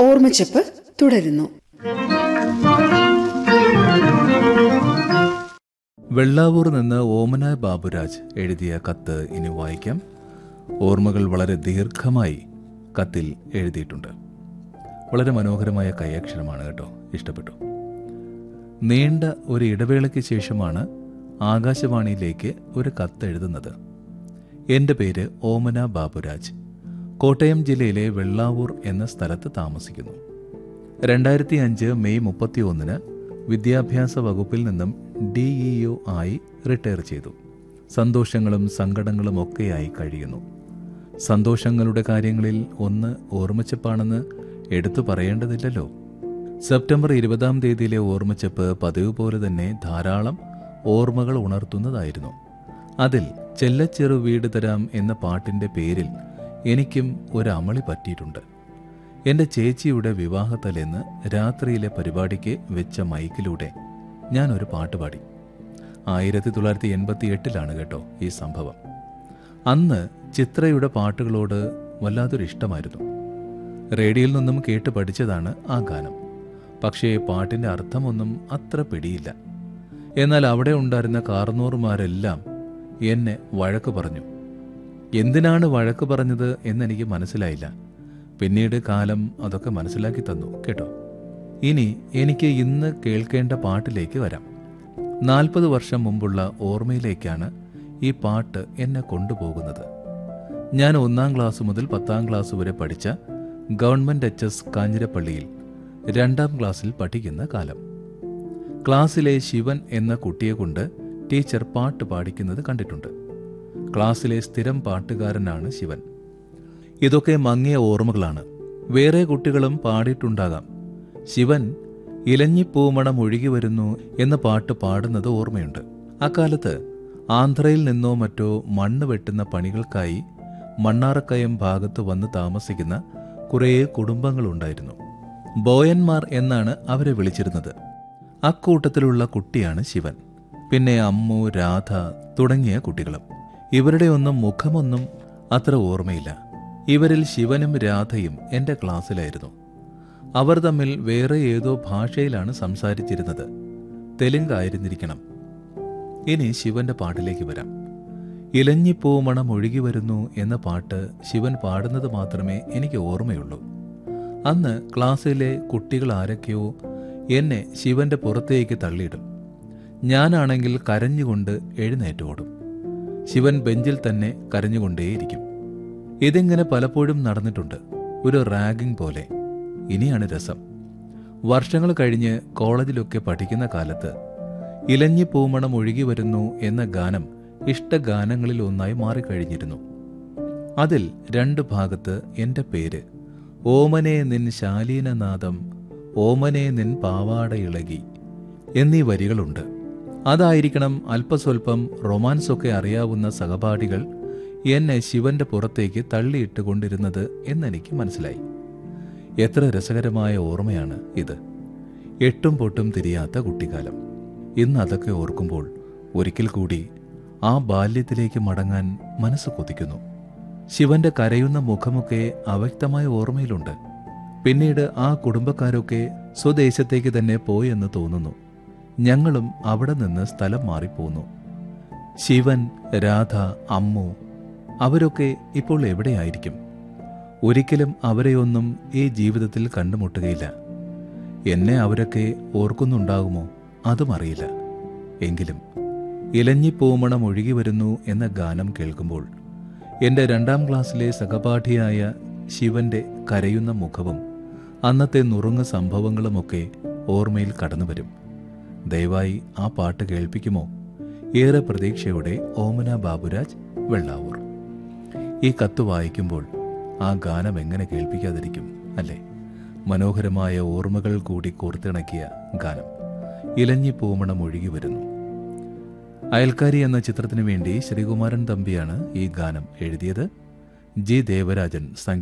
ഓർമ്മച്ചപ്പ് തുടരുന്നു വെള്ളാവൂർ നിന്ന് ഓമന ബാബുരാജ് എഴുതിയ കത്ത് ഇനി വായിക്കാം ഓർമ്മകൾ വളരെ ദീർഘമായി കത്തിൽ എഴുതിയിട്ടുണ്ട് വളരെ മനോഹരമായ കൈയക്ഷരമാണ് കേട്ടോ ഇഷ്ടപ്പെട്ടു നീണ്ട ഒരു ഇടവേളയ്ക്ക് ശേഷമാണ് ആകാശവാണിയിലേക്ക് ഒരു കത്ത് എഴുതുന്നത് എൻ്റെ പേര് ഓമന ബാബുരാജ് കോട്ടയം ജില്ലയിലെ വെള്ളാവൂർ എന്ന സ്ഥലത്ത് താമസിക്കുന്നു രണ്ടായിരത്തി അഞ്ച് മെയ് മുപ്പത്തി ഒന്നിന് വിദ്യാഭ്യാസ വകുപ്പിൽ നിന്നും ഡിഇഒ ആയി റിട്ടയർ ചെയ്തു സന്തോഷങ്ങളും സങ്കടങ്ങളും ഒക്കെയായി കഴിയുന്നു സന്തോഷങ്ങളുടെ കാര്യങ്ങളിൽ ഒന്ന് ഓർമ്മച്ചപ്പാണെന്ന് എടുത്തു പറയേണ്ടതില്ലല്ലോ സെപ്റ്റംബർ ഇരുപതാം തീയതിയിലെ ഓർമ്മച്ചപ്പ് പതിവ് പോലെ തന്നെ ധാരാളം ഓർമ്മകൾ ഉണർത്തുന്നതായിരുന്നു അതിൽ ചെല്ലച്ചെറു വീട് തരാം എന്ന പാട്ടിന്റെ പേരിൽ എനിക്കും ഒരു അമളി പറ്റിയിട്ടുണ്ട് എന്റെ ചേച്ചിയുടെ വിവാഹത്തലേന്ന് രാത്രിയിലെ പരിപാടിക്ക് വെച്ച മൈക്കിലൂടെ ഞാൻ ഒരു പാട്ട് പാടി ആയിരത്തി തൊള്ളായിരത്തി എൺപത്തി എട്ടിലാണ് കേട്ടോ ഈ സംഭവം അന്ന് ചിത്രയുടെ പാട്ടുകളോട് വല്ലാത്തൊരു ഇഷ്ടമായിരുന്നു റേഡിയോയിൽ നിന്നും കേട്ട് പഠിച്ചതാണ് ആ ഗാനം പക്ഷേ പാട്ടിന്റെ അർത്ഥമൊന്നും അത്ര പിടിയില്ല എന്നാൽ അവിടെ ഉണ്ടായിരുന്ന കാർന്നോറുമാരെല്ലാം എന്നെ വഴക്ക് പറഞ്ഞു എന്തിനാണ് വഴക്ക് പറഞ്ഞത് എന്നെനിക്ക് മനസ്സിലായില്ല പിന്നീട് കാലം അതൊക്കെ മനസ്സിലാക്കി തന്നു കേട്ടോ ഇനി എനിക്ക് ഇന്ന് കേൾക്കേണ്ട പാട്ടിലേക്ക് വരാം നാൽപ്പത് വർഷം മുമ്പുള്ള ഓർമ്മയിലേക്കാണ് ഈ പാട്ട് എന്നെ കൊണ്ടുപോകുന്നത് ഞാൻ ഒന്നാം ക്ലാസ് മുതൽ പത്താം ക്ലാസ് വരെ പഠിച്ച ഗവൺമെന്റ് എച്ച് എസ് കാഞ്ഞിരപ്പള്ളിയിൽ രണ്ടാം ക്ലാസ്സിൽ പഠിക്കുന്ന കാലം ക്ലാസ്സിലെ ശിവൻ എന്ന കുട്ടിയെ കൊണ്ട് ടീച്ചർ പാട്ട് പാടിക്കുന്നത് കണ്ടിട്ടുണ്ട് ക്ലാസ്സിലെ സ്ഥിരം പാട്ടുകാരനാണ് ശിവൻ ഇതൊക്കെ മങ്ങിയ ഓർമ്മകളാണ് വേറെ കുട്ടികളും പാടിയിട്ടുണ്ടാകാം ശിവൻ ഇലഞ്ഞിപ്പൂമണം ഒഴുകി വരുന്നു എന്ന പാട്ട് പാടുന്നത് ഓർമ്മയുണ്ട് അക്കാലത്ത് ആന്ധ്രയിൽ നിന്നോ മറ്റോ മണ്ണ് വെട്ടുന്ന പണികൾക്കായി മണ്ണാറക്കയം ഭാഗത്ത് വന്ന് താമസിക്കുന്ന കുറേ കുടുംബങ്ങളുണ്ടായിരുന്നു ബോയന്മാർ എന്നാണ് അവരെ വിളിച്ചിരുന്നത് അക്കൂട്ടത്തിലുള്ള കുട്ടിയാണ് ശിവൻ പിന്നെ അമ്മു രാധ തുടങ്ങിയ കുട്ടികളും ഇവരുടെ ഒന്നും മുഖമൊന്നും അത്ര ഓർമ്മയില്ല ഇവരിൽ ശിവനും രാധയും എന്റെ ക്ലാസ്സിലായിരുന്നു അവർ തമ്മിൽ വേറെ ഏതോ ഭാഷയിലാണ് സംസാരിച്ചിരുന്നത് തെലുങ്കായിരുന്നിരിക്കണം ഇനി ശിവന്റെ പാട്ടിലേക്ക് വരാം ഇലഞ്ഞിപ്പൂമണം ഒഴുകി വരുന്നു എന്ന പാട്ട് ശിവൻ പാടുന്നത് മാത്രമേ എനിക്ക് ഓർമ്മയുള്ളൂ അന്ന് ക്ലാസ്സിലെ കുട്ടികൾ ആരൊക്കെയോ എന്നെ ശിവന്റെ പുറത്തേക്ക് തള്ളിയിടും ഞാനാണെങ്കിൽ കരഞ്ഞുകൊണ്ട് എഴുന്നേറ്റ് ഓടും ശിവൻ ബെഞ്ചിൽ തന്നെ കരഞ്ഞുകൊണ്ടേയിരിക്കും ഇതിങ്ങനെ പലപ്പോഴും നടന്നിട്ടുണ്ട് ഒരു റാഗിംഗ് പോലെ ഇനിയാണ് രസം വർഷങ്ങൾ കഴിഞ്ഞ് കോളേജിലൊക്കെ പഠിക്കുന്ന കാലത്ത് ഇലഞ്ഞി പൂമണം ഒഴുകി വരുന്നു എന്ന ഗാനം ഇഷ്ടഗാനങ്ങളിൽ ഒന്നായി മാറിക്കഴിഞ്ഞിരുന്നു അതിൽ രണ്ട് ഭാഗത്ത് എന്റെ പേര് ഓമനെ നിൻ ശാലീനനാദം ഓമനെ നിൻ പാവാട ഇളകി എന്നീ വരികളുണ്ട് അതായിരിക്കണം അല്പസ്വല്പം റൊമാൻസൊക്കെ അറിയാവുന്ന സഹപാഠികൾ എന്നെ ശിവന്റെ പുറത്തേക്ക് തള്ളിയിട്ട് കൊണ്ടിരുന്നത് എന്നെനിക്ക് മനസ്സിലായി എത്ര രസകരമായ ഓർമ്മയാണ് ഇത് എട്ടും പൊട്ടും തിരിയാത്ത കുട്ടിക്കാലം ഇന്ന് അതൊക്കെ ഓർക്കുമ്പോൾ ഒരിക്കൽ കൂടി ആ ബാല്യത്തിലേക്ക് മടങ്ങാൻ മനസ്സ് കൊതിക്കുന്നു ശിവന്റെ കരയുന്ന മുഖമൊക്കെ അവ്യക്തമായ ഓർമ്മയിലുണ്ട് പിന്നീട് ആ കുടുംബക്കാരൊക്കെ സ്വദേശത്തേക്ക് തന്നെ പോയെന്ന് തോന്നുന്നു ഞങ്ങളും അവിടെ നിന്ന് സ്ഥലം മാറിപ്പോന്നു ശിവൻ രാധ അമ്മു അവരൊക്കെ ഇപ്പോൾ എവിടെയായിരിക്കും ഒരിക്കലും അവരെയൊന്നും ഈ ജീവിതത്തിൽ കണ്ടുമുട്ടുകയില്ല എന്നെ അവരൊക്കെ ഓർക്കുന്നുണ്ടാകുമോ അതും അറിയില്ല എങ്കിലും ഇലഞ്ഞിപ്പൂമണം ഒഴുകി വരുന്നു എന്ന ഗാനം കേൾക്കുമ്പോൾ എൻ്റെ രണ്ടാം ക്ലാസ്സിലെ സഹപാഠിയായ ശിവന്റെ കരയുന്ന മുഖവും അന്നത്തെ നുറുങ്ങ സംഭവങ്ങളുമൊക്കെ ഓർമ്മയിൽ കടന്നുവരും ദയവായി ആ പാട്ട് കേൾപ്പിക്കുമോ ഏറെ പ്രതീക്ഷയോടെ ഓമന ബാബുരാജ് വെള്ളാവൂർ ഈ കത്ത് വായിക്കുമ്പോൾ ആ ഗാനം എങ്ങനെ കേൾപ്പിക്കാതിരിക്കും അല്ലേ മനോഹരമായ ഓർമ്മകൾ കൂടി കോർത്തിണക്കിയ ഗാനം ഇലഞ്ഞി പൂമണം ഒഴുകി വരുന്നു അയൽക്കാരി എന്ന ചിത്രത്തിനു വേണ്ടി ശ്രീകുമാരൻ തമ്പിയാണ് ഈ ഗാനം എഴുതിയത് ജി ദേവരാജൻ സംഗീതം